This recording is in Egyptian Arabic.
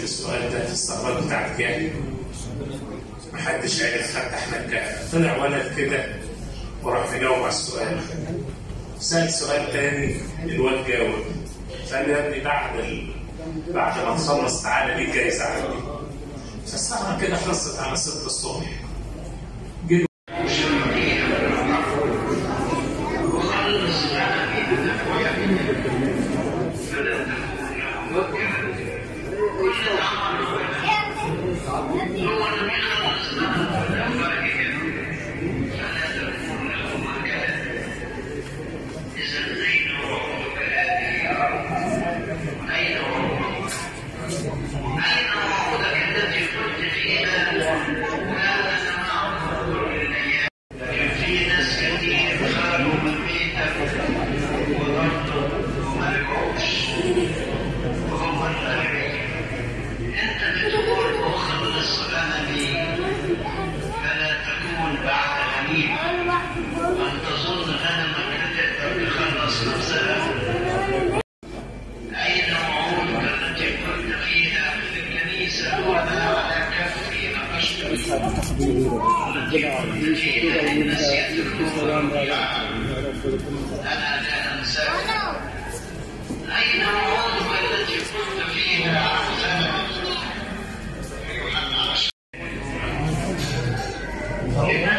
السؤال ده في الصلاه بتاعت كام محدش عرف حتى احنا ك- طلع ولد كده وراح مجاوب على السؤال سأل سؤال تاني الواد جاوب فقال له يا ابني بعد ال... بعد ما نخلص تعالى ليه جايزة عندي فالساعة كده خلصت على 6 الصبح جه انت بتقول اخلص املي فلا تكون بعد غنيم ان تظن غنمك تقدر تخلص نفسها اين وعودك التي كنت فيها في الكنيسه وما على كفي نقشت إن نسيت انا لا انساك اين وعودك التي كنت فيها عن زمن